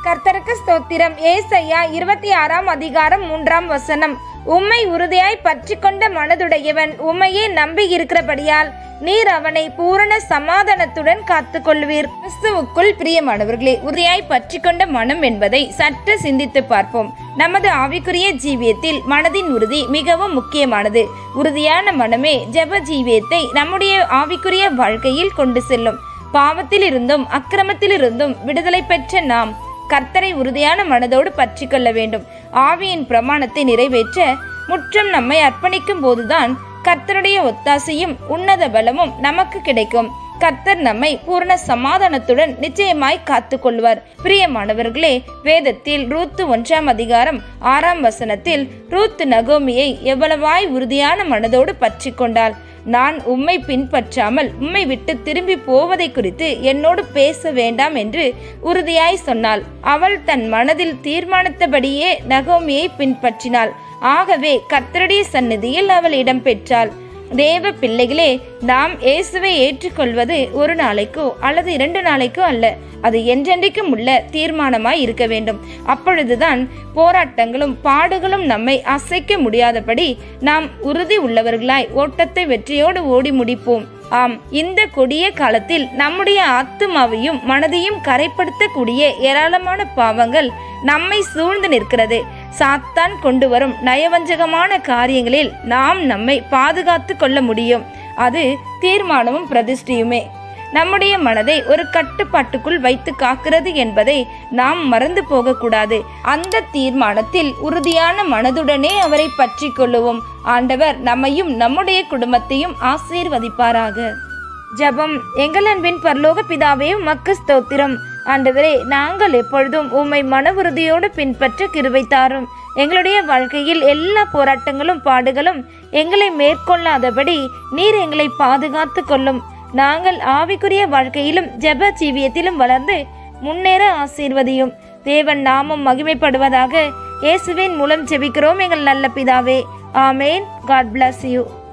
கர்த்தருக்கு ஸ்தோத்திரம் ஏசையா இருபத்தி ஆறாம் அதிகாரம் மூன்றாம் வசனம் உம்மை உறுதியாய் பற்றி கொண்ட மனதுடையவன் உம்மையே நம்பி இருக்கிறபடியால் நீர் அவனை பூரண சமாதானத்துடன் காத்துக்கொள்வீர் கிறிஸ்துவுக்குள் பிரியமானவர்களே உறுதியாய் பற்றி கொண்ட மனம் என்பதை சற்று சிந்தித்து பார்ப்போம் நமது ஆவிக்குரிய ஜீவியத்தில் மனதின் உறுதி மிகவும் முக்கியமானது உறுதியான மனமே ஜெப ஜீவியத்தை நம்முடைய ஆவிக்குரிய வாழ்க்கையில் கொண்டு செல்லும் பாவத்தில் இருந்தும் அக்கிரமத்தில் இருந்தும் விடுதலை பெற்ற நாம் கர்த்தரை உறுதியான மனதோடு பற்றி கொள்ள வேண்டும் ஆவியின் பிரமாணத்தை நிறைவேற்ற முற்றம் நம்மை அர்ப்பணிக்கும் போதுதான் கர்த்தருடைய ஒத்தாசையும் உன்னத பலமும் நமக்கு கிடைக்கும் கர்த்தர் நம்மை பூரண சமாதானத்துடன் நிச்சயமாய் காத்து கொள்வார் பிரியமானவர்களே வேதத்தில் ரூத்து ஒன்றாம் அதிகாரம் ஆறாம் வசனத்தில் ரூத்து நகோமியை எவ்வளவாய் உறுதியான மனதோடு பற்றி கொண்டாள் நான் உம்மை பின்பற்றாமல் உம்மை விட்டு திரும்பி போவதை குறித்து என்னோடு பேச வேண்டாம் என்று உறுதியாய் சொன்னாள் அவள் தன் மனதில் தீர்மானித்தபடியே நகோமியை பின்பற்றினாள் ஆகவே கர்த்தருடைய சந்நிதியில் அவள் இடம் பெற்றாள் தேவ பிள்ளைகளே நாம் இயேசுவை ஏற்றுக்கொள்வது ஒரு நாளைக்கோ அல்லது இரண்டு நாளைக்கோ அல்ல அது என்றென்றைக்கும் உள்ள தீர்மானமாய் இருக்க வேண்டும் அப்பொழுதுதான் போராட்டங்களும் பாடுகளும் நம்மை அசைக்க முடியாதபடி நாம் உறுதி உள்ளவர்களாய் ஓட்டத்தை வெற்றியோடு ஓடி முடிப்போம் ஆம் இந்த கொடிய காலத்தில் நம்முடைய ஆத்துமாவையும் மனதையும் கரைப்படுத்தக்கூடிய ஏராளமான பாவங்கள் நம்மை சூழ்ந்து நிற்கிறது சாத்தான் கொண்டு வரும் நயவஞ்சகமான காரியங்களில் நாம் நம்மை பாதுகாத்து கொள்ள முடியும் அது தீர்மானமும் பிரதிஷ்டையுமே நம்முடைய மனதை ஒரு கட்டுப்பாட்டுக்குள் வைத்து காக்கிறது என்பதை நாம் மறந்து போகக்கூடாது அந்த தீர்மானத்தில் உறுதியான மனதுடனே அவரை பற்றி கொள்ளுவோம் ஆண்டவர் நம்மையும் நம்முடைய குடும்பத்தையும் ஆசீர்வதிப்பாராக ஜெபம் எங்கள் அன்பின் பரலோக பிதாவே உமக்கு ஸ்தோத்திரம் ஆண்டவரே நாங்கள் எப்பொழுதும் உம்மை மன உறுதியோடு பின்பற்ற கிருபை தாரும் எங்களுடைய வாழ்க்கையில் எல்லா போராட்டங்களும் பாடுகளும் எங்களை மேற்கொள்ளாதபடி நீர் எங்களை பாதுகாத்து கொள்ளும் நாங்கள் ஆவிக்குரிய வாழ்க்கையிலும் ஜெப ஜீவியத்திலும் வளர்ந்து முன்னேற ஆசீர்வதியும் தேவன் நாமம் மகிமைப்படுவதாக இயேசுவின் மூலம் ஜெபிக்கிறோம் எங்கள் நல்ல பிதாவே ஆமேன் காட் bless யூ